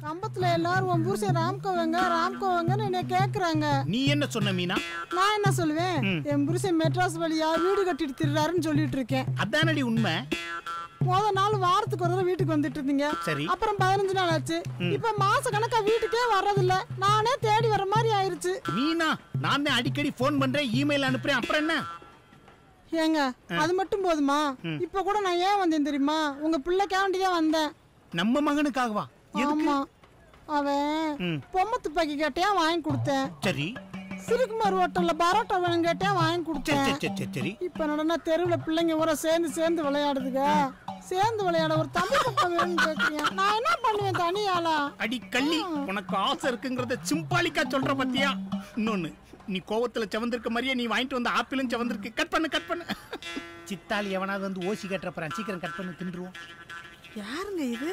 கம்பத்துல எல்லாரும் உன் புருஷன் ராம்கோவங்க ராம்கோவங்கன்னு என்ன கேக்குறாங்க நீ என்ன சொன்ன மீனா நான் என்ன சொல்லுவேன் என் புருஷன் மெட்ராஸ் வழியா வீடு கட்டிட்டு திருறாருன்னு சொல்லிட்டு இருக்கேன் அதானடி உண்மை முத நாள் வாரத்துக்கு ஒரு தடவை வீட்டுக்கு வந்துட்டு இருந்தீங்க சரி அப்புறம் பதினஞ்சு நாள் ஆச்சு இப்ப மாச கணக்கா வீட்டுக்கே வர்றதில்ல நானே தேடி வர மாதிரி ஆயிருச்சு மீனா நான் தான் அடிக்கடி ஃபோன் பண்றேன் இமெயில் அனுப்புறேன் அப்புறம் என்ன ஏங்க அது மட்டும் போதுமா இப்ப கூட நான் ஏன் வந்தேன் தெரியுமா உங்க பிள்ளைக்காண்டி தான் வந்தேன் நம்ம மகனுக்காகவா எதுக்கு ஆமா அவன் ம். பொம்மை துப்பாக்கி கேட்டேன் வாங்கி கொடுத்தேன் சரி சிறுகுமார் ஹோட்டல்ல பரோட்டா வேணும் கேட்டேன் வாங்கி சரி கொடுத்தேன் சரி சரி சரி சரி இப்ப நடனா தெருவுல பிள்ளைங்க ஊர சேர்ந்து சேர்ந்து விளையாடுதுங்க சேர்ந்து விளையாட ஒரு தமிழ் பக்கம் வேணும்னு கேக்குறீங்க நான் என்ன பண்ணுவேன் தனியாளா அடி கள்ளி உனக்கு ஆசை இருக்குங்கிறத சிம்பாலிக்கா சொல்ற பத்தியா இன்னொன்னு நீ கோவத்துல செவந்திருக்க மாதிரியே நீ வாங்கிட்டு வந்த ஆப்பிளும் செவந்திருக்கு கட் பண்ணு கட் பண்ணு சித்தாளி எவனாவது வந்து ஓசி கட்டுறப்பறான் சீக்கிரம் கட் பண்ணி தின்றுவோம் யாருங்க இது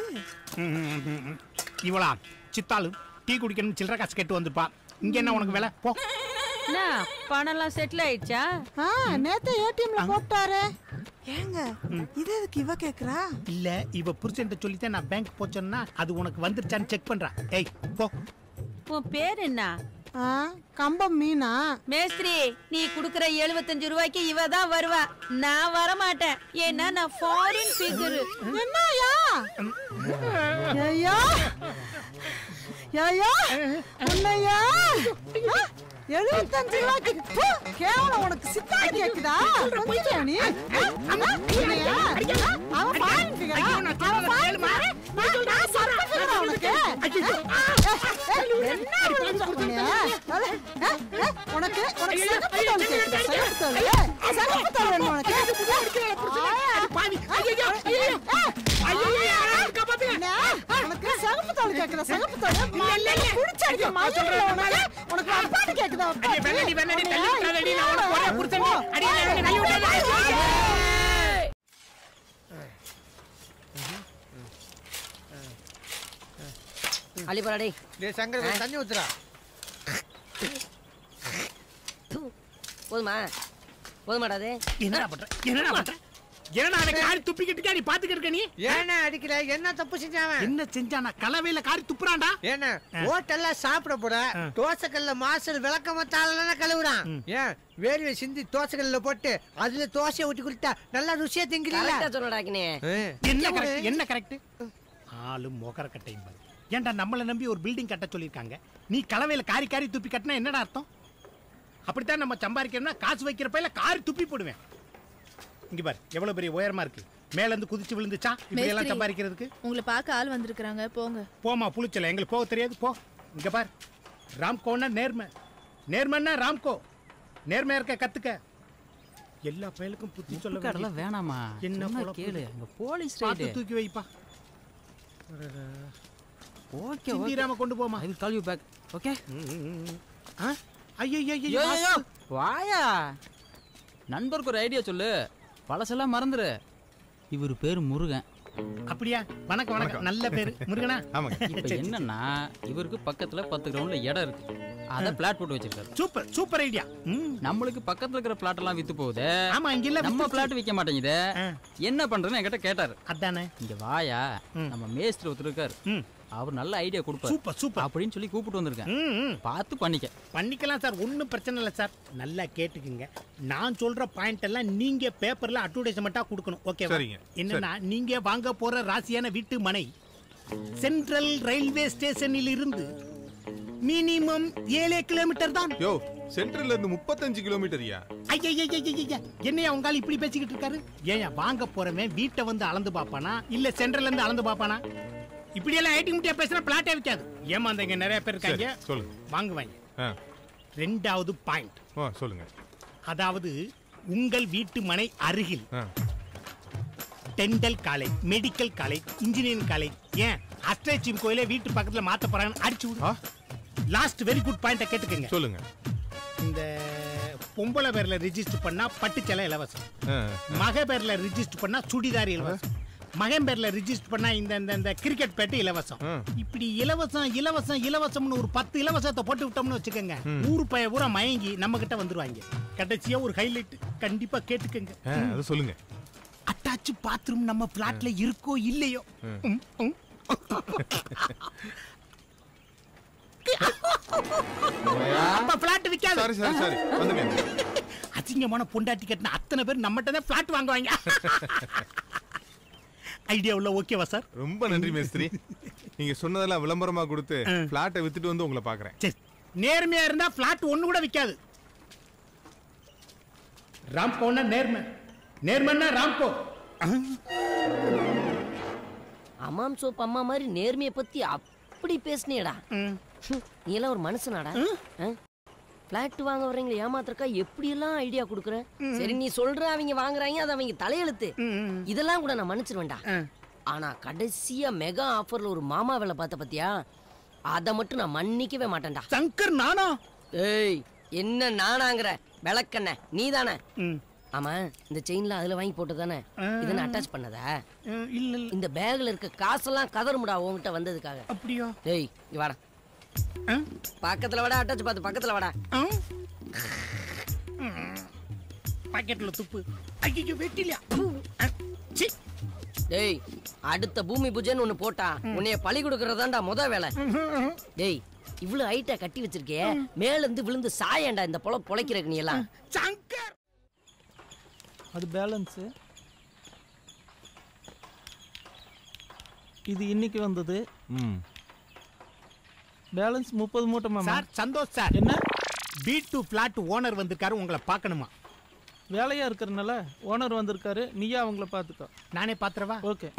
இவளா சித்தாளு டீ குடிக்கணும் சில்லற காசு கேட்டு வந்துப்பா இங்க என்ன உனக்கு வேலை போ என்ன பணம்லாம் செட்டில் ஆயிடுச்சா ஆ நேத்து ஏடிஎம்ல போட்டாரு ஏங்க இது எதுக்கு இவ கேக்குறா இல்ல இவ புருஷன்ட்ட சொல்லித்தான் நான் பேங்க் போச்சேன்னா அது உனக்கு வந்துருச்சான்னு செக் பண்றா ஏய் போ உன் பேர் என்ன ஆ கம்பம் மீனா மேஸ்திரி நீ குடுக்கற 75 ரூபாய்க்கு இவ தான் வருவா நான் வர மாட்டேன் ஏன்னா நான் ஃபாரின் ஃபிகர் என்னய்யா ஐயா ஐயா உன்னையா ஆ, எழுபத்தஞ்சு ரூபாய்க்கு ப்பு, கேவலம் உனக்கு சித்தாடி கேக்குதா கொஞ்சம் நீ ஆ, ஆ, உன்னையா? ஆ, அவன் fine figure ஆ? அவன் fine figure. நான் நான் சப்ப figure ஆ உனக்கு? ஆ, ஏய், ஏய், என்ன விழுந்து உன்னைய? ஆ, ஆ, ஆ, உனக்கு உனக்கு சிகப்பு தோல் கேக்குதா? சிகப்பு தோல்? சிகப்பு தோல் வேணுமா உனக்கு? என்ன? உனக்கு சிகப்பு தோல் கேக்குதா? சிகப்பு தோல்? மண்டையில குடிச்சு அடிக்க மயிரில்ல உனக்கு? உனக்கு அப்பாடி கேக்குதா? அப்பாடி? வெள்ளடி, வெள்ளடி, தள்ளி உன்னைய விட்டாதடி, நான் உனக்கு ஒரே புருஷன்டி. அடி, அடி, அடி, தள்ளி விட்டாதடி. அள்ளி போடா டேய் சங்கர் கொஞ்சம் தண்ணி ஊத்துறா போதுமா போதுமாடா அது என்னடா பண்ற என்னடா பண்ற என்னடா அதை காரி துப்பிக்கிட்டு இருக்கா? நீ பாத்துக்கிட்டு இருக்க நீ ஏன்னா அடிக்கல என்ன தப்பு செஞ்சாவன் என்ன செஞ்சானா கலவையில காரி துப்புறான்டா ஏன்னா ஹோட்டல்ல சாப்பிட போற தோசைக்கல்ல மாசல் விளக்க மத்தால கழுவுறான் ஏன் வேர்வை சிந்தி தோசைக்கல்ல போட்டு அதுல தோசையை ஊட்டி கொடுத்தா நல்லா ருசியா திங்கிறீங்களா கரெக்டா சொல்லடா கினே என்ன கரெக்ட் என்ன கரெக்ட் ஆளு மொகர கட்டையும் பாரு ஏன்டா நம்மளை நம்பி ஒரு பில்டிங் கட்ட சொல்லியிருக்காங்க நீ கலவையில காரி காரி துப்பி கட்டினா என்னடா அர்த்தம் அப்படித்தான் நம்ம சம்பாதிக்கணும்னா காசு வைக்கிற பையில காரி துப்பி போடுவேன் இங்க பாரு எவ்வளவு பெரிய உயரமா இருக்கு மேல இருந்து குதிச்சு விழுந்துச்சா இப்படி எல்லாம் மேஸ்திரி. சம்பாதிக்கிறதுக்கு உங்களை பார்க்க ஆள் வந்திருக்கிறாங்க போங்க போமா புளிச்சல எங்களுக்கு போக தெரியாது போ இங்க பார் ராம்கோன்னா நேர்மை நேர்மைன்னா ராம்கோ நேர்மையா இருக்க கத்துக்க எல்லா பயலுக்கும் புத்தி சொல்ல கடலாம் வேண்டியது. வேணாமா என்ன சொன்னா பொழப்பு? கேளு அங்க போலீஸ் பார்த்து ரைடு தூக்கி வைப்பா ஓகே சிந்திராம கொண்டு போமா I will call you back okay ஐயோ யோ யோ, யோ வாயா நண்பருக்கு ஒரு ஐடியா சொல்லு பழசெல்லாம் மறந்துரு இவர் பேர் முருகன் அப்படியா வணக்கம் வணக்கம் நல்ல பேரு முருகனா இப்ப என்னன்னா இவருக்கு பக்கத்துல பத்து கிரவுண்ட்ல இடம் இருக்கு அத பிளாட் போட்டு வச்சிருக்காரு சூப்பர் சூப்பர் ஐடியா நம்மளுக்கு பக்கத்துல இருக்கிற பிளாட் எல்லாம் வித்து போகுது ஆமா இங்க இல்ல நம்ம பிளாட் விக்க மாட்டேங்குது என்ன பண்றேன்னு என்கிட்ட கேட்டாரு அதானே இங்க வாயா நம்ம மேஸ்திரி ஒருத்தர் இருக்காரு அவர் நல்ல ஐடியா கொடுப்பாரு சூப்பர் சூப்பர் அப்படின்னு சொல்லி கூப்பிட்டு வந்திருக்கேன் ம், ம். பார்த்து பண்ணிக்க பண்ணிக்கலாம் சார் ஒன்றும் பிரச்சனை இல்லை சார் நல்லா கேட்டுக்குங்க நான் சொல்ற பாயிண்ட் எல்லாம் நீங்க பேப்பர்ல அட்வர்டைஸ்மெண்ட்டா கொடுக்கணும் ஓகே சரிங்க, என்னன்னா நீங்க வாங்க போற ராசியான வீட்டு மனை சென்ட்ரல் ரயில்வே ஸ்டேஷனில் இருந்து மினிமம் ஏழே கிலோமீட்டர் தான் யோ சென்ட்ரல்ல இருந்து முப்பத்தஞ்சு கிலோமீட்டர்யா ஐயா என்னையா உங்கால இப்படி பேசிக்கிட்டு இருக்காரு ஏன் வாங்க போறவன் வீட்டை வந்து அளந்து பாப்பானா இல்ல சென்ட்ரல்ல இருந்து அளந்து பாப்பானா இப்படி எல்லாம் ஐடி முட்டியா பேசுனா பிளாட்டே விற்காது ஏமாந்தங்க நிறைய பேர் இருக்காங்க சரி, சொல்லுங்க. வாங்குவாங்க ஆ. ரெண்டாவது பாயிண்ட் ஆ, சொல்லுங்க அதாவது உங்கள் வீட்டு மனை அருகில் ஆ. Dental college medical college engineering college ஏன் அஸ்ட்ரேச்சிம் கோயிலே வீட்டு பக்கத்துல மாத்த போறாங்கன்னு அடிச்சு விடு லாஸ்ட் வெரி குட் பாயிண்ட கேட்டுக்கங்க சொல்லுங்க இந்த பொம்பளை பேர்ல ரிஜிஸ்டர் பண்ணா பட்டுச்சலை இலவசம் ஆ, மக பேர்ல ரிஜிஸ்டர் பண்ணா சுடிதார் இலவசம் மகன் பேர்ல ரிஜிஸ்டர் பண்ணா இந்த இந்த இந்த கிரிக்கெட் பேட்டு இலவசம் இப்படி இலவசம் இலவசம் இலவசம்னு ஒரு பத்து இலவசத்தை போட்டு விட்டோம்னு வச்சுக்கோங்க ஊரு பைய பூரா மயங்கி நம்ம கிட்ட வந்துருவாங்க கடைசியா ஒரு ஹைலைட் கண்டிப்பா கேட்டுக்கங்க ஆ, அது சொல்லுங்க அட்டாச் பாத்ரூம் நம்ம பிளாட்ல இருக்கோ இல்லையோ ம், ம். அப்ப பிளாட் விக்காது சாரி சாரி சாரி வந்துங்க அசிங்கமான பொண்டாட்டி கட்டின அத்தனை பேர் நம்மகிட்ட தான் பிளாட் வாங்குவாங்க ஐடியா உள்ள ஓகேவா சார் ரொம்ப நன்றி மேஸ்திரி நீங்க சொன்னதெல்லாம் விளம்பரமா கொடுத்து பிளாட்டை வித்துட்டு வந்து உங்களை பாக்குறேன் சரி நேர்மையா இருந்தா பிளாட் ஒண்ணு கூட விக்காது ராம்கோன்னா நேர்மை நேர்மைன்னா ராம்கோ அம்மாம் சோப் அம்மா மாதிரி நேர்மையை பத்தி அப்படி பேசுனியடா நீ எல்லாம் ஒரு மனுஷனாடா பிளாட் வாங்க வர்றீங்களா ஏமாத்திரக்கா எப்படி எல்லாம் ஐடியா குடுக்குற சரி நீ சொல்ற அவங்க வாங்குறாங்க அது அவங்க தலையெழுத்து இதெல்லாம் கூட நான் மன்னிச்சிருவேன்டா ஆனா கடைசியா மெகா ஆஃபர்ல ஒரு மாமா வேலை பார்த்த பத்தியா அதை மட்டும் நான் மன்னிக்கவே மாட்டேன்டா சங்கர் நானா ஏய் என்ன நானாங்கிற விளக்கண்ண நீ தானே ஆமா இந்த செயின்ல அதுல வாங்கி போட்டு தானே இதை அட்டாச் பண்ணதா இல்ல இல்ல இந்த பேக்ல இருக்க காசெல்லாம் கதறுமுடா உன்கிட்ட வந்ததுக்காக அப்படியா டேய் இங்க வாடா பக்கத்துல வாடா அட்டாச் பார்த்து பக்கத்துல வாடா பாக்கெட்ல துப்பு ஐயோ வெட்டிலையா சி டேய் அடுத்த பூமி பூஜைன்னு ஒண்ணு போட்டா உன்னைய பழி கொடுக்கறதாண்டா முத வேலை டேய் இவ்வளவு ஹைட்டா கட்டி வச்சிருக்கே மேல இருந்து விழுந்து சாயேண்டா இந்த பொல பொழைக்கிறக்கு நீ எல்லாம் சங்கர் அது பேலன்ஸு இது இன்னைக்கு வந்தது ம் பேலன்ஸ் முப்பது மூட்டை மாமா சார் சந்தோஷ் சார் என்ன பி டூ பிளாட் ஓனர் வந்திருக்காரு உங்களை பார்க்கணுமா வேலையா இருக்கிறனால ஓனர் வந்திருக்காரு நீயா அவங்கள பார்த்துக்கோ நானே பாத்துறவா ஓகே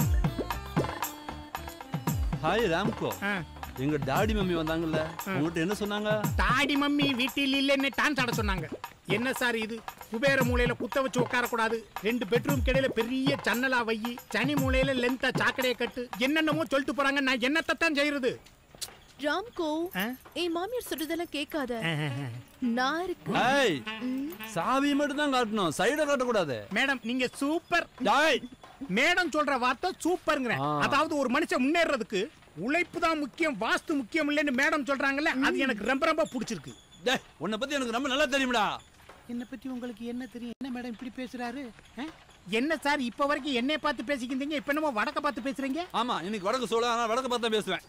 ஹாய் ராம்கோ எங்க டாடி மம்மி வந்தாங்கல்ல உங்ககிட்ட என்ன சொன்னாங்க தாடி மம்மி வீட்டில் இல்லைன்னு டான்ஸ் ஆட சொன்னாங்க என்ன சார் இது குபேர மூலையில குத்த வச்சு உட்கார கூடாது ரெண்டு பெட்ரூம் கிடையில பெரிய ஜன்னலா வையி சனி மூலையில லென்த்தா சாக்கடையை கட்டு என்னென்னமோ சொல்லிட்டு போறாங்க நான் என்னத்தை தான் செய்யறது ராம்கோ என் மாமியார் சொல்றதெல்லாம் கேட்காத நான் இருக்கு ஹாய் சாவி மட்டும் தான் காட்டணும் சைட காட்டக்கூடாது மேடம் நீங்க சூப்பர் மேடம் சொல்ற வார்த்தை சூப்பர்ங்கிறேன் ஆ. அதாவது ஒரு மனுஷன் முன்னேறதுக்கு உழைப்பு தான் முக்கியம் வாஸ்து முக்கியம் இல்லைன்னு மேடம் சொல்றாங்கல்ல அது எனக்கு ரொம்ப ரொம்ப பிடிச்சிருக்கு டேய் உன்னை பத்தி எனக்கு ரொம்ப நல்லா தெரியும்டா என்ன பத்தி உங்களுக்கு என்ன தெரியும் என்ன மேடம் இப்படி பேசுறாரு ஆ? என்ன சார் இப்ப வரைக்கும் என்னைய பார்த்து பேசிக்கிட்டீங்க இப்ப என்னமோ வடக்க பார்த்து பேசுறீங்க ஆமா இன்னைக்கு வடக்கு சொல்ல ஆனா வடக்கு பார்த்தா பேசுவேன்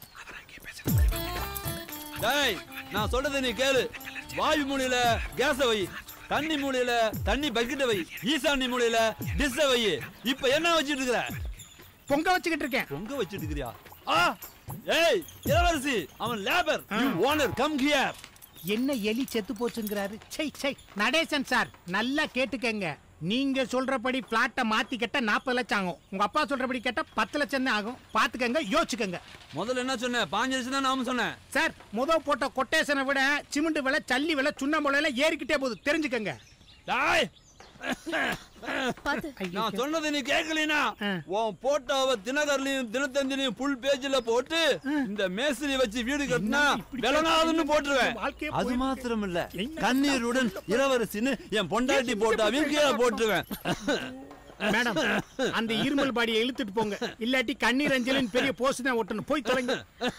டேய் நான் சொல்றதை நீ கேளு வாயு மூலையில கேஸ வை தண்ணி மூலையில தண்ணி பக்கெட்ட வை ஈசானி மூலையில டிஸ்ஸ வை இப்ப என்ன வச்சிட்டு இருக்கிற பொங்க வச்சுக்கிட்டு இருக்கேன் பொங்க வச்சிட்டு இருக்கிறியா ஆ ஏய் இளவரசி அவன் labour you owner come here என்ன எலி செத்து போச்சுங்கிறாரு சை சை நடேசன் சார் நல்லா கேட்டுக்கங்க நீங்க சொல்றபடி பிளாட்டை மாத்தி கேட்டா நாற்பது லட்சம் ஆகும் உங்க அப்பா சொல்றபடி கேட்டா பத்து லட்சம் தான் ஆகும் பாத்துக்கங்க யோசிச்சுக்கங்க முதல்ல என்ன சொன்ன பாஞ்சு லட்சம் தான் நாம சொன்னேன் சார் முத போட்ட கொட்டேஷனை விட சிமெண்ட் விலை சல்லி விலை சுண்ணாம்பு விலை ஏறிக்கிட்டே போகுது தெரிஞ்சுக்கங்க டாய் நான் சொன்னதை நீ கேட்கலனா உன் போட்டோவை தினகர்லயும் தினத்தந்திலையும் புல் பேஜ்ல போட்டு இந்த மேஸ்திரி வச்சு வீடு கட்டினா விலங்காதுன்னு போட்டுருவேன் அது மாத்திரம் இல்ல கண்ணீருடன் இளவரசின்னு என் பொண்டாட்டி போட்டாவையும் கீழே போட்டுருவேன் மேடம் அந்த இருமல் பாடியை இழுத்துட்டு போங்க இல்லாட்டி கண்ணீர் அஞ்சலின் பெரிய போஸ்ட் தான் ஒட்டணும் போய் தொலைங்க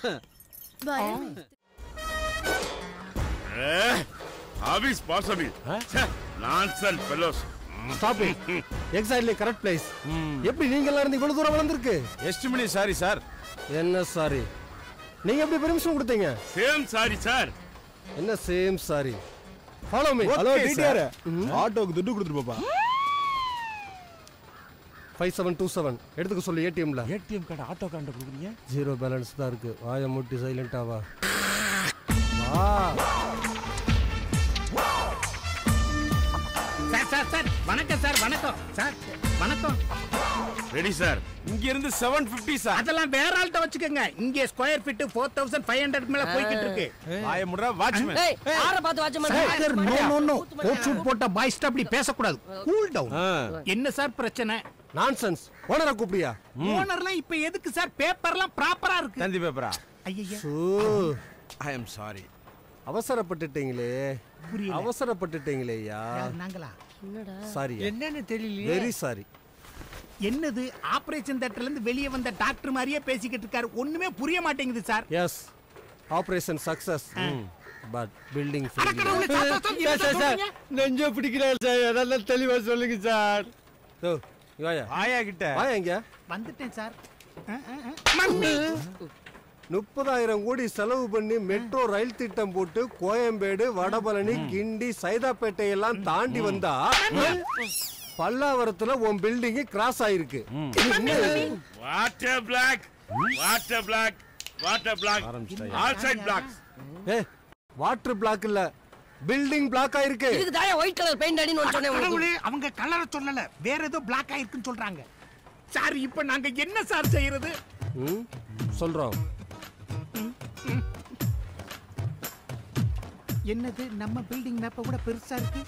ஆபீஸ் பாசபி nonsense fellows stop it exactly correct place எப்படி நீங்க எல்லாம் இருந்து இவ்வளவு தூரம் வளர்ந்துருக்கு எஸ்டிமனி சாரி சார் என்ன சாரி நீங்க எப்படி பெர்மிஷன் கொடுத்தீங்க சேம் சாரி சார் என்ன same sorry follow me hello TTR ஆட்டோக்கு துட்டு கொடுத்துட்டு போப்பா ஃபைவ் செவன் டூ செவன் எடுத்துக்க சொல்லு ஏடிஎம்ல ஏடிஎம் கார்டு ஆட்டோ கார்டு கொடுக்குறீங்க ஜீரோ பேலன்ஸ் தான் இருக்கு வாயை மூட்டி சைலண்டா வா வா சார் சார் சார் வணக்கம் சார் வணக்கம் சார் வணக்கம் ரெடி சார் இங்க இருந்து செவன் பிப்டி சார் அதெல்லாம் வேற ஆள்கிட்ட வச்சுக்கோங்க இங்க square feet four thousand five hundred மேல போய்கிட்டு இருக்கு வாய முடுறா வாட்ச்மேன் ஏய் யார பார்த்து sir no no no watchman coat suit போட்ட பாய்ஸ்ட் அப்படி பேசக்கூடாது கூல் டவுன் என்ன சார் பிரச்சனை நான்சென்ஸ் ஓனரை கூப்பிடியா ஓனர்லாம் இப்ப எதுக்கு சார் பேப்பர்லாம் ப்ராப்பரா இருக்கு தந்தி பேப்பரா ஐயா ஐ எம் சாரி அவசரப்பட்டுட்டீங்களே அவசரப்பட்டுட்டீங்களேயா நாங்களா சாரி என்னன்னு தெரியலையே வெரி சாரி என்னது ஆபரேஷன் தியேட்டர்ல இருந்து வெளியே வந்த டாக்டர் மாதிரியே பேசிக்கிட்டு இருக்காரு ஒண்ணுமே புரிய மாட்டேங்குது sir yes operation success but building sir, sir, sir, நெஞ்ச பிடிக்கிறார் சார் நல்லா தெளிவா சொல்லுங்க சார் வாயா ஆயா கிட்ட வாயா இங்க வந்துட்டேன் சார் மம்மி முப்பதாயிரம் கோடி செலவு பண்ணி மெட்ரோ ரயில் திட்டம் போட்டு கோயம்பேடு வடபழனி கிண்டி சைதாப்பேட்டை எல்லாம் தாண்டி வந்தா பல்லாவரத்துல உன் பில்டிங் கிராஸ் ஆயிருக்கு water block water block water block all side blocks A water block இல்ல பில்டிங் பிளாக் ஆயிருக்கு இதுக்கு தாயா ஒயிட் கலர் பெயிண்ட் அடின்னு ஒண்ணு சொன்னேன் உனக்கு. கடவுளே, அவங்க கலரை சொல்லல வேற ஏதோ பிளாக் ஆயிருக்குன்னு சொல்றாங்க சார் இப்ப நாங்க என்ன சார் செய்யறது ம், சொல்றோம் என்னது நம்ம பில்டிங் மேப்ப கூட பெருசா இருக்கு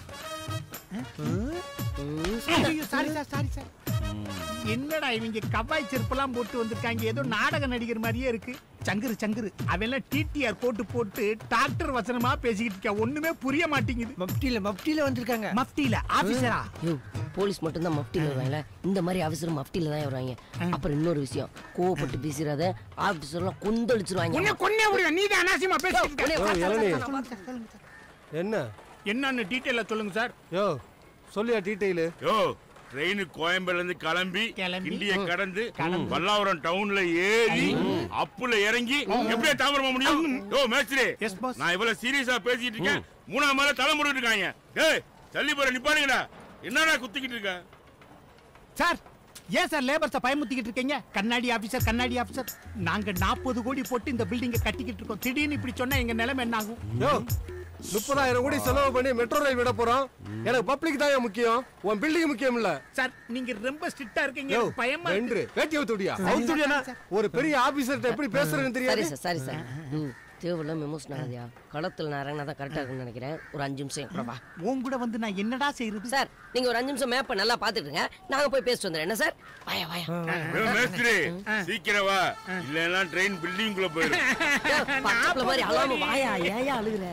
சாரி சார் சாரி சார் என்னடா இவங்க கவ்வாய் செருப்பெல்லாம் போட்டு வந்திருக்காங்க ஏதோ நாடக நடிகர் மாதிரியே இருக்கு சங்குரு சங்குரு அவெல்லாம் டிடிஆர் கோட்டு போட்டு டாக்டர் வசனமா பேசிக்கிட்டு இருக்கா ஒண்ணுமே புரிய மாட்டேங்குது மப்டியில மப்டியில வந்திருக்காங்க மஃப்டில ஆபீசரா ஐயோ, போலீஸ் மட்டும் தான் மஃப்டில வருவாங்கல்ல இந்த மாதிரி ஆபீசர் மஃப்டில தான் வருவாங்க அப்புறம் இன்னொரு விஷயம் கோவப்பட்டு பேசிடாத ஆபீசர்லாம் கொந்தளிச்சிருவாங்க உன்னை கொன்னே முடியும் நீ தான் அனாவசியமா பேசிட்டு ஓ, இருக்க. இளநீ. சொல்லுங்க சார், சொல்லுங்க சார். என்ன என்னன்னு டீட்டெயிலா சொல்லுங்க சார் யோ சொல்லியா டீட்டெயிலு யோ ட்ரெயின் கோயம்பேடுல இருந்து கிளம்பி கிண்டிய கடந்து பல்லாவரம் டவுன்ல ஏறி அப்புல இறங்கி எப்படியா தாமரமா முடியும் யோ மேஸ்திரி நான் இவ்வளவு சீரியஸா பேசிட்டு இருக்கேன் மூணாம் மேல தலை முடிட்டு இருக்காங்க ஏய் தள்ளி போற நிப்பாருங்கடா என்னடா குத்திக்கிட்டு இருக்க சார் ஏன் சார் லேபர்ஸை பயமுத்திக்கிட்டு இருக்கீங்க கண்ணாடி ஆபீசர் கண்ணாடி ஆபீசர் நாங்க நாற்பது கோடி போட்டு இந்த பில்டிங்கை கட்டிக்கிட்டு இருக்கோம் திடீர்னு இப்படி சொன்னா எங்க நிலைமை என்ன ஆகும் யோ முப்பதாயிரம் கோடி செலவு பண்ணி மெட்ரோ ரயில் விட போறோம் எனக்கு பப்ளிக் தான் ஏன் முக்கியம் உன் பில்டிங் முக்கியம் இல்ல சார் நீங்க ரொம்ப ஸ்ட்ரிக்டா இருக்கீங்க யோ எனக்கு பயமா வென்று இருக்கு வேட்டி அவுத்துடியா சரி, அவுத்துடியானா சரி, ஒரு பெரிய ஆபீசர்ட்ட எப்படி பேசுறதுன்னு சரி தெரியாது சார் சரி சார் ம் தேவையில்ல மெமோஷன் ஆகுதியா களத்தில் நான் இறங்கினா தான் கரெக்டாக இருக்கும்னு நினைக்கிறேன் ஒரு அஞ்சு நிமிஷம் கூட வா உன் கூட வந்து நான் என்னடா செய்யறது சார் நீங்க ஒரு அஞ்சு நிமிஷம் மேப்பை நல்லா பார்த்துட்டுங்க நாங்க போய் பேசிட்டு வந்துடுறேன் என்ன சார் வாயா வாயா ஏய், மேஸ்திரி சீக்கிரம் வா இல்லைன்னா ட்ரெயின் பில்டிங் குள்ள போயிடும் பக்கத்துல மாதிரி அழாம வாயா ஏயா அழுகுற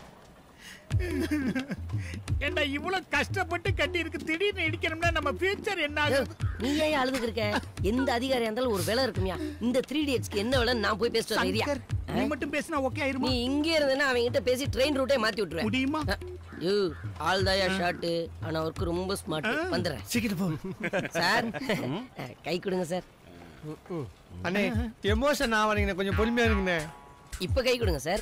ஏண்டா இவ்வளவு கஷ்டப்பட்டு கட்டி இருக்கு திடீர்னு இடிக்கணும்னா நம்ம ஃபியூச்சர் என்ன ஆகுது நீ ஏன் அழுதுக்கு இருக்க எந்த அதிகாரியா இருந்தாலும் ஒரு விலை இருக்குமியா இந்த த்ரீ டேட்ஸ்க்கு என்ன விலை நான் போய் பேசிட்டு வரேன் சங்கர், நீ மட்டும் பேசினா ஓகே ஆயிருமா நீ இங்கே இருந்தேன்னா அவங்க கிட்ட பேசி ட்ரெயின் ரூட்டே மாத்தி விட்டுருவேன் முடியுமா யூ ஆள் தாயா ஷார்ட் ஆனா ஒர்க் ரொம்ப ஸ்மார்ட் வந்துடுறேன் சீக்கிரம் போ சார் கை கொடுங்க சார் அண்ணே எமோஷன் ஆவானீங்கண்ணே கொஞ்சம் பொறுமையா இருங்கண்ணே இப்ப கை கொடுங்க சார்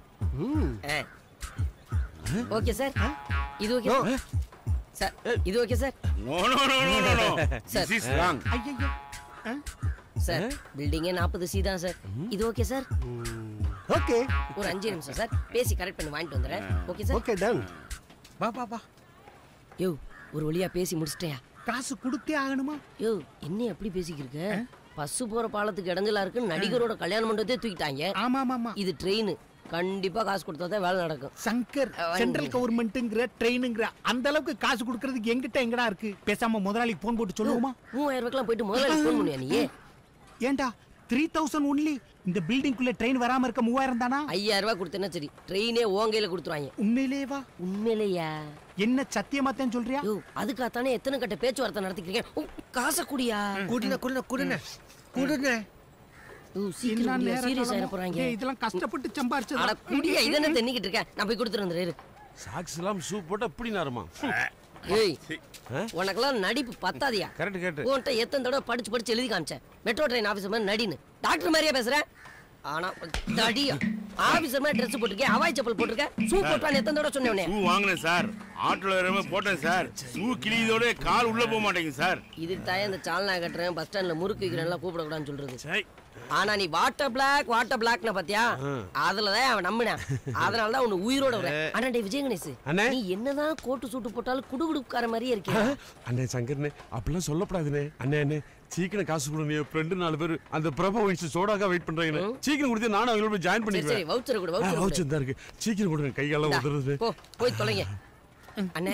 ஓகே சார் இது ஓகே சார் இது okay sir no no no no no no sir this is wrong ஐயோ சார் பில்டிங்கே நாற்பது சி தான் சார் இது ஓகே சார் ஓகே ஒரு அஞ்சு நிமிஷம் சார் பேசி கரெக்ட் பண்ணி வாங்கிட்டு வந்துடுறேன் ஓகே சார் ஓகே டன் வா வா வா யோ ஒரு வழியா பேசி முடிச்சிட்டியா காசு கொடுத்தே ஆகணுமா யோ என்ன எப்படி பேசிக்கிருக்க பஸ் போற பாலத்துக்கு இடைஞ்சலா இருக்கு நடிகரோட கல்யாண மண்டபத்தை தூக்கிட்டாங்க ஆமா ஆமா ஆமா இது ட்ரெயின் கண்டிப்பா காசு கொடுத்தா தான் வேலை நடக்கும் சங்கர் சென்ட்ரல் கவர்மெண்ட்ங்கிற ட்ரெயினுங்கிற அந்த அளவுக்கு காசு கொடுக்கறதுக்கு எங்கிட்ட எங்கடா இருக்கு பேசாம முதலாளிக்கு போன் போட்டு சொல்லுவோமா மூவாயிரம் ரூபாய்க்குலாம் போயிட்டு முதல்ல ஃபோன் பண்ணுவியா நீ ஏண்டா த்ரீ தௌசண்ட் ஒன்லி இந்த பில்டிங்குள்ள ட்ரெயின் வராம இருக்க மூவாயிரம் தானா ஐயாயிரம் ரூபாய் கொடுத்தேன்னா சரி ட்ரெயினே உன் கையில கொடுத்துருவாங்க உண்மையிலேவா உண்மையிலேயா என்ன சத்தியமாத்தான் சொல்றியா யோ அதுக்காகத்தானே எத்தனை கட்ட பேச்சுவார்த்தை நடத்திக்கிறீங்க ஓ, காசை குடியா குடுன குடுன குடுன குடுன ஓ சீக்கிரம் சீரியஸ் ஆயிட போறாங்க ஏய், இதெல்லாம் கஷ்டப்பட்டு சம்பாரிச்சது அட குடியா இது என்ன தென்னிக்கிட்டு இருக்க நான் போய் கொடுத்துட்டு வந்துடுறேன் சாக்ஸ் எல்லாம் ஷூ போட்டா இப்படி நாருமா ஏய் உனக்கெல்லாம் நடிப்பு பத்தாதியா கரெக்ட் கரெக்ட் உன்கிட்ட எத்தனை தடவை படிச்சு படிச்சு எழுதி காமிச்சேன் மெட்ரோ ட்ரெயின் ஆபீசர் மாதிரி நடின்னு டாக்டர் மாதிரியா பேசுறேன் ஆனா தடியா ஆபீசர் மாதிரி ட்ரெஸ் போட்டிருக்கேன் ஹவாய் செப்பல் போட்டிருக்கேன் ஷூ போட்டான்னு எத்தனை தடவை சொன்னேன் உன்னைய? ஷூ வாங்கினேன் சார் ஆட்டோல ஏறாம போட்டேன் சார் ஷூ கிழியதோட கால் உள்ள போக மாட்டேங்குது சார் இதுக்கு தான் இந்த சால்னா கட்டுறேன் பஸ் ஸ்டாண்ட்ல முறுக்கு வைக்கிறேன்லாம் கூப்பிடக்கூடாதுன்னு சொல்றது ஆனா நீ வாட்டர் பிளாக் வாட்டர் பிளாக்னு பாத்தியா அதுலதான் அவன் நம்பினான் அதனால தான் உன்னை உயிரோட விட ஆனா டேய் விஜய் கணேஷ் அண்ணே. நீ என்னதான் கோட்டு சூட்டு போட்டாலும் குடுகுடுக்கார மாதிரியே இருக்கியா அண்ணே சங்கர்னே அப்படிலாம் சொல்லப்படாதுண்ணே அண்ணே அண்ணே சீக்கிரம் காசு கொடுங்க என் ஃப்ரெண்டு நாலு பேர் அந்த பிரபா வயசு சோடாக்கா வெயிட் பண்றாங்கண்ணே சீக்கிரம் கொடுத்து நானும் அவங்களோட போய் ஜாயின் சரி சரி பண்ணிக்குவேன் வவுச்சர் கொடு வவுச்சர் கொடு வவுச்சர் தான் இருக்கு சீக்கிரம் கொடுங்க கைகாலம் இந்தா, உதறது போ போய் தொலைங்க அண்ணே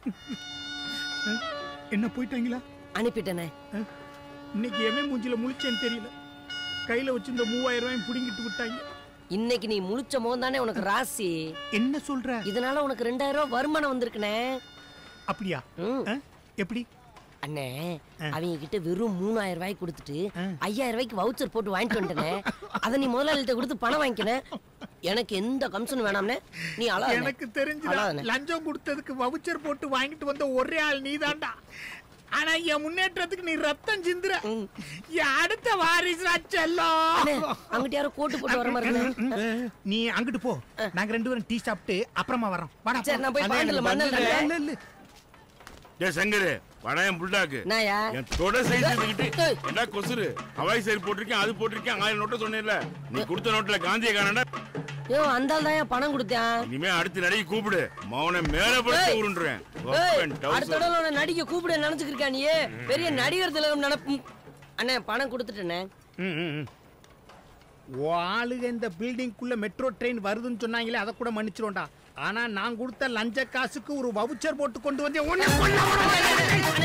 என்ன போயிட்டாங்களா அனுப்பிட்டேனே இன்னைக்கு எவன் மூஞ்சில முழிச்சேன்னு தெரியல கையில வச்சு இந்த மூவாயிரம் ரூபாயும் புடிங்கிட்டு விட்டாங்க இன்னைக்கு நீ முழிச்ச போது தானே உனக்கு ராசி என்ன சொல்ற இதனால உனக்கு ரெண்டாயிரம் ரூபாய் வருமானம் வந்திருக்குனே அப்படியா ஆ? எப்படி அண்ணே அவங்க கிட்ட வெறும் மூணாயிரம் ரூபாய் கொடுத்துட்டு ஐயாயிரம் ரூபாய்க்கு வவுச்சர் போட்டு வாங்கிட்டு வந்துட்டனே அதை நீ முதலாளிகிட்ட கொடுத்து பணம் வாங்கிக்கணும் எனக்கு எந்த கமிஷன் வேணாம்னே நீ அழாத எனக்கு தெரிஞ்சு அழாதண்ணே. லஞ்சம் கொடுத்ததுக்கு வவுச்சர் போட்டு வாங்கிட்டு வந்த ஒரே ஆள் நீதான்டா ஆனா என் முன்னேற்றத்துக்கு நீ ரத்தம் சிந்துற என் அடுத்த வாரிசு செல்லம் அங்கிட்ட யாரோ கோட்டு போட்டு வர மாதிரி இருக்கு. நீ அங்கிட்டு போ நாங்க ரெண்டு பேரும் டீ சாப்பிட்டு அப்புறமா வரோம் வாடா சரி, நான் போய் பாண்டில மண்ணல் இல்ல, தரேன். இல்ல, இல்ல. டேய் சங்கரு வடையன் புல்டாக்கு நாயா? என் தொட சைஸ் இருந்துகிட்டு என்ன கொசுரு ஹவாய் சைடு போட்டிருக்கேன் அது போட்டிருக்கேன் ஆயிரம் நோட்டை சொன்னேன்ல நீ கொடுத்த நோட்டுல காந்திய காணடா யோ அந்த ஆள் தான் பணம் கொடுத்தேன் இனிமே அடுத்து நடிகை கூப்பிடு மௌன மேல படுத்து ஏய். உருண்டுறேன் ஏய், ஒப்பன் அடுத்த டவுசர். தடவை உன்னை நடிக்க கூப்பிட நினைச்சுக்கிருக்கா நீ பெரிய நடிகர் திலகம் நினப்பு அண்ணே பணம் கொடுத்துட்டேனே ம், ம், ம். உன் ஆளுக இந்த பில்டிங்குள்ள மெட்ரோ ட்ரெயின் வருதுன்னு சொன்னாங்களே அதை கூட மன்னிச்சிருவோம்டா ஆனா நான் கொடுத்த லஞ்ச காசுக்கு ஒரு வவுச்சர் போட்டு கொண்டு வந்தேன் உன்னை கொல்ல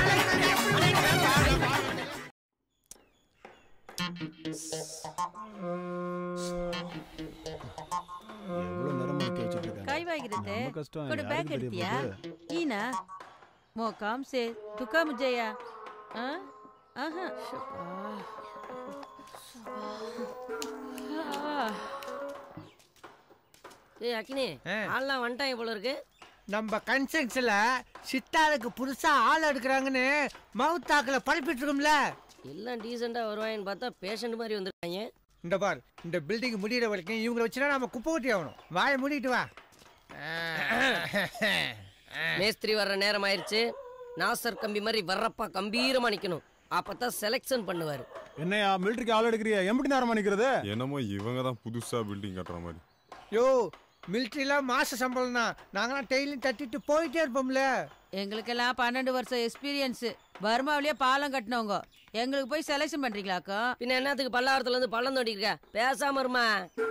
எவ்வளவு நேரம் நிக்க வச்சிட்டு இருக்காங்க काय वागिरते நம்ம கஷ்டம் कोणी யாருக்கு बॅग தெரிய करतीया போகுது? ई ना मो काम से तू का मुझे या हाँ आहा ஏய் அக்கினி ஆள்லாம் வந்துட்டாங்க போல இருக்கு நம்ம கன்சென்ஸ்ல சித்தாளுக்கு புதுசா ஆள் எடுக்கிறாங்கன்னு மவுத்தாக்கில் பரப்பிட்டு இருக்கோம்ல எல்லாம் டீசெண்டா வருவாங்கன்னு பார்த்தா பேஷண்ட் மாதிரி வந்திருக்காங்க இந்த பார் இந்த பில்டிங் முடியிற வரைக்கும் இவங்களை வச்சுனா நம்ம குப்பை கொட்டி ஆகணும் வாயை மூடிட்டு வா மேஸ்திரி வர்ற நேரம் ஆயிருச்சு நாசர் கம்பி மாதிரி வர்றப்பா கம்பீரமா நிக்கணும் அப்பதான் செலெக்ஷன் பண்ணுவாரு என்னையா மிலிட்டரிக்கு ஆள் எடுக்கிறியா எம்பிட்டு நேரமா நிக்கிறது என்னமோ இவங்க தான் புதுசா பில்டிங் கட்டுற மாதிரி யோ மிலிட்ரிலாம் மாச சம்பளம் தான் நாங்களாம் டெய்லியும் தட்டிட்டு போயிட்டே இருப்போம்ல எங்களுக்கெல்லாம் பன்னெண்டு வருஷம் எக்ஸ்பீரியன்ஸ் பர்மாவிலேயே பாலம் கட்டினவங்க எங்களுக்கு போய் செலெக்ஷன் பண்றீங்களாக்கா பின்ன என்னத்துக்கு பல்லாவரத்துல இருந்து பள்ளம் தோண்டி இருக்க பேசாம இருமா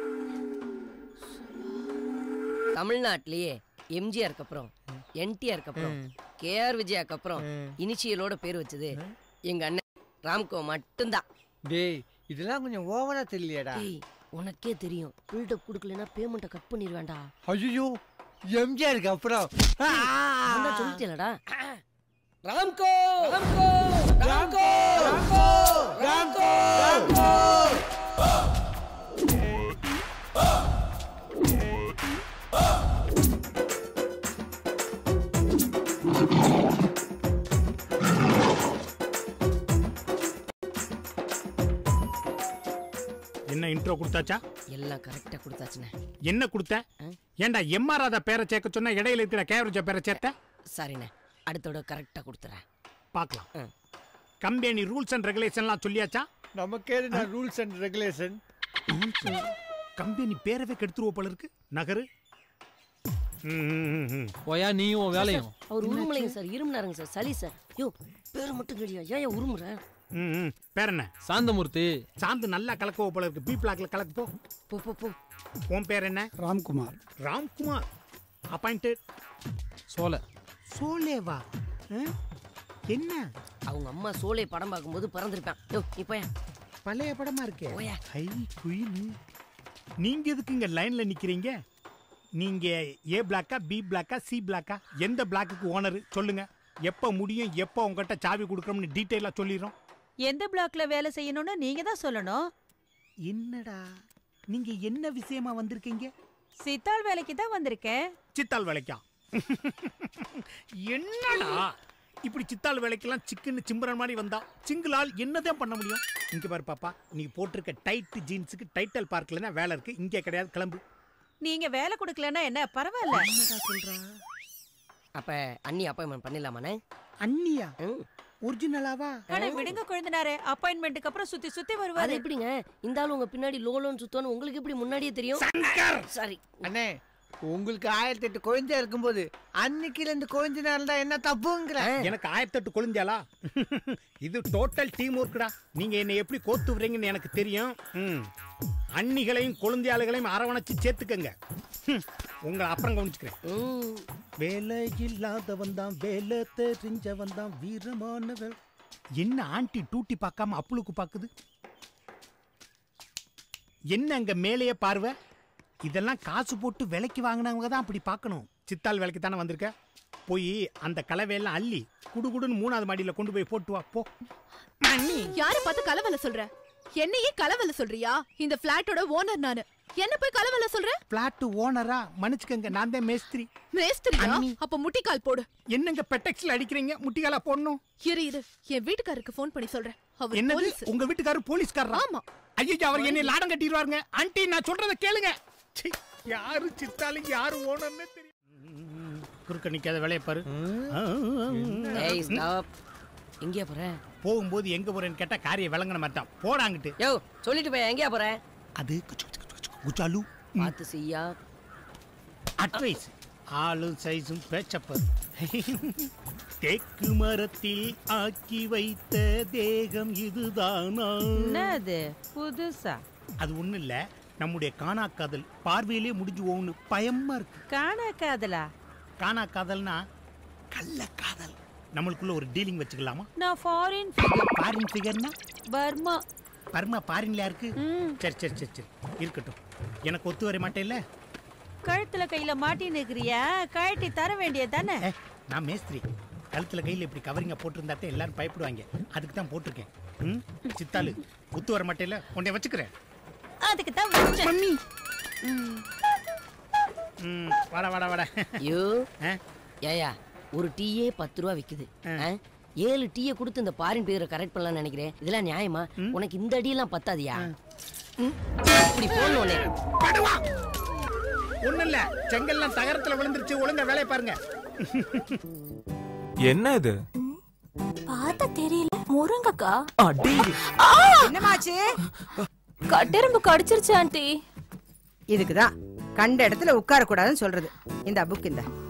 தமிழ்நாட்டிலேயே எம்ஜிஆருக்கு அப்புறம் என்டிஆருக்கு அப்புறம் கேஆர் விஜயாக்கு அப்புறம் இனிஷியலோட பேர் வச்சது எங்க அண்ணன் ராம்கோ மட்டும்தான் டேய் இதெல்லாம் கொஞ்சம் ஓவரா தெரியலையாடா டேய், உனக்கே தெரியும் பில்டப் கொடுக்கலனா பேமெண்ட்டை கட் பண்ணிடுவேன்டா ஐயோ எம்ஜிஆருக்கு அப்புறம் நான் தான் சொல்லிட்டேன்லடா ராம்கோ ராம்கோ ராம்கோ ராம்கோ ராம்கோ என்ன இன்ட்ரோ கொடுத்தாச்சா எல்லாம் கரெக்டா கொடுத்தாச்சுண்ணே என்ன கொடுத்த ஏன்டா எம்ஆர் ராதா பேரை சேர்க்க சொன்னா இடையில இருக்கிற கேவரேஜ பேரை சேர்த்த சரிண்ணே அடுத்தோட கரெக்டா கொடுத்துறேன் பார்க்கலாம் கம்பெனி ரூல்ஸ் அண்ட் ரெகுலேஷன்லாம் சொல்லியாச்சா நமக்கே ரூல்ஸ் அண்ட் ரெகுலேஷன் கம்பெனி பேரவே கெடுத்துருவோம் போல இருக்கு நகரு போயா நீயும் உன் வேலையும் அவர் உருமுலைங்க சார் இருமுனாருங்க சார் சளி சார் யோ பேர் மட்டும் கேளியா ஏன் ஏன் உருமுற ம், ம். பேர் என்ன சாந்தமூர்த்தி சாந்து நல்லா கலக்குவ போல இருக்கு பி பிளாக்ல கலக்கு போ போ போ போ உன் பேர் என்ன ராம்குமார் ராம்குமார் அப்பாயிண்டட் சோலை சோலேவா ஆ? என்ன அவங்க அம்மா சோலை படம் பார்க்கும்போது பறந்துருப்பேன் யோ நீ போயா பழைய படமா இருக்கே போயா ஹை குயின் நீங்க எதுக்கு இங்க லைன்ல நிக்கிறீங்க நீங்க ஏ பிளாக்கா பி பிளாக்கா சி பிளாக்கா எந்த பிளாக்குக்கு ஓனர் சொல்லுங்க எப்ப முடியும் எப்போ உங்ககிட்ட சாவி கொடுக்கறோம்னு டீட்டெயிலா சொல்லிடுறோம் எந்த பிளாக்ல வேலை செய்யணும்னு நீங்க தான் சொல்லணும் என்னடா நீங்க என்ன விஷயமா வந்திருக்கீங்க சித்தாள் வேலைக்கு தான் வந்திருக்கேன் சித்தாள் வேலைக்கா என்னடா இப்படி சித்தாள் வேலைக்கெல்லாம் சிக்கன்னு சிம்பரன் மாதிரி வந்தா சிங்கிளால் என்னதான் பண்ண முடியும் இங்க பாரு பாப்பா நீ போட்டிருக்க டைட் ஜீன்ஸுக்கு டைட்டல் பார்க்ல தான் வேலை இருக்கு இங்கே கிடையாது கிளம்பு நீங்க வேலை கொடுக்கலன்னா என்ன பரவாயில்ல அப்ப அண்ணி அப்பாயின்மெண்ட் பண்ணிடலாமாண்ணே அண்ணியா ஒரிஜினலாவா ஆனா விடுங்க குழந்தனாரே அப்பாயின்மெண்ட்டுக்கு அப்புறம் சுத்தி சுத்தி அது வருவாரு எப்படிங்க இந்த ஆளு உங்க பின்னாடி லோலோன்னு சுத்தோன்னு உங்களுக்கு எப்படி முன்னாடியே தெரியும் சாரி அண்ணே உங்களுக்கு ஆயிரத்தி எட்டு குழந்தை இருக்கும்போது அன்னைக்கு ரெண்டு குழந்தைனா இருந்தா என்ன தப்புங்கிற எனக்கு ஆயிரத்தெட்டு கொழுந்தியாளா இது டோட்டல் டீம் ஒர்க்குடா நீங்க என்னை எப்படி கோத்து விடுறீங்கன்னு எனக்கு தெரியும் ம். அண்ணிகளையும் கொழுந்தியாளுகளையும் அரவணைச்சு சேர்த்துக்கங்க ஹம். உங்களை அப்புறம் கவனிச்சுக்கிறேன் வேலை இல்லாதவன் தான் வேலை தெரிஞ்சவன் தான் வீரமானவன் என்ன ஆண்டி டூட்டி பார்க்காம அப்புளுக்கு பாக்குது என்ன அங்க மேலேயே பார்வை இதெல்லாம் காசு போட்டு விலைக்கு வாங்கினவங்க தான் அப்படி பார்க்கணும் சித்தாள் வேலைக்கு தானே வந்திருக்க போய் அந்த கலவையெல்லாம் அள்ளி குடுகுடுன்னு மூணாவது மாடியில கொண்டு போய் போட்டு வா போ யார பார்த்து கலவல சொல்ற என்னையே கலவல சொல்றியா இந்த பிளாட்டோட ஓனர் நானு என்ன போய் கலவல சொல்ற பிளாட் ஓனரா மன்னிச்சுக்கங்க நான் தான் மேஸ்திரி மேஸ்திரியா அண்ணி. அப்ப முட்டிக்கால் போடு என்னங்க பெட்டெக்ஸ்ல அடிக்கிறீங்க முட்டிகாலா போடணும் இரு இரு என் வீட்டுக்காரருக்கு ஃபோன் பண்ணி சொல்றேன் அவர் என்னது போலீஸ் உங்க வீட்டுக்காரர் போலீஸ்காரரா ஆமா ஐயோ அவர் என்னை லாடம் கட்டிடுவாருங்க ஆண்டி நான் சொல்றத கேளுங்க சீ, யாரு சித்தாலும் யாரு ஓனர்னு தெரியும் குறுக்க நிக்காத வேலையை பாரு ஏய் ஸ்டாப் எங்கேயா போற போகும்போது எங்க போறேன்னு கேட்டா காரிய விளங்கின மாட்டான் போடாங்கிட்டு யோ சொல்லிட்டு போய் எங்கேயா போற அது குச்சாலு பார்த்து செய்யா அட்வைஸ் ஆளும் சைஸும் பேச்சப்பர் தேக்கு மரத்தில் ஆக்கி வைத்த தேகம் இதுதானா என்னது புதுசா அது ஒண்ணும் இல்ல நம்முடைய காணா காதல் பார்வையிலே முடிஞ்சு போகும்னு பயமா இருக்கு காணா காதலா காணா காதல்னா கள்ள காதல் நம்மளுக்குள்ள ஒரு டீலிங் வச்சுக்கலாமா நான் ஃபாரின் ஃபாரின் ஃபிகர்னா பர்மா பர்மா ஃபாரின்ல இருக்கு சரி சரி சரி சரி இருக்கட்டும் எனக்கு ஒத்து வர மாட்டேல்ல கழுத்துல கையில மாட்டி நிக்கிறியா கழட்டி தர வேண்டியது தானே நான் மேஸ்திரி கழுத்துல கையில இப்படி கவரிங்க போட்டிருந்தாத்தே எல்லாரும் பயப்படுவாங்க அதுக்கு தான் போட்டிருக்கேன் ம் சித்தாலு ஒத்து வர மாட்டேல்ல உன்னை வச்சுக்கிறேன் அதுக்கு தான் மம்மி ம் வாடா வாடா வாடா ஐயோ ஏயா ஒரு டீயே பத்து ரூபா விக்குது ஆ? ஏழு டீயை கொடுத்து இந்த பாரின் பேரை கரெக்ட் பண்ணலாம்னு நினைக்கிறேன் இதெல்லாம் நியாயமா உனக்கு இந்த அடியெல்லாம் பத்தாதியா ம்? இப்படி போடணும் உன்னை. ஒண்ணும் இல்ல செங்கல்லாம் தகரத்துல விழுந்துருச்சு ஒழுங்கா வேலையை பாருங்க என்ன இது பார்த்தா தெரியல முருங்கக்கா அடி என்னமாச்சு கட்டெரும்பு கடிச்சிருச்சு ஆண்டி இதுக்குதான் கண்ட இடத்துல உட்கார கூடாதுன்னு சொல்றது இந்த புக் இந்த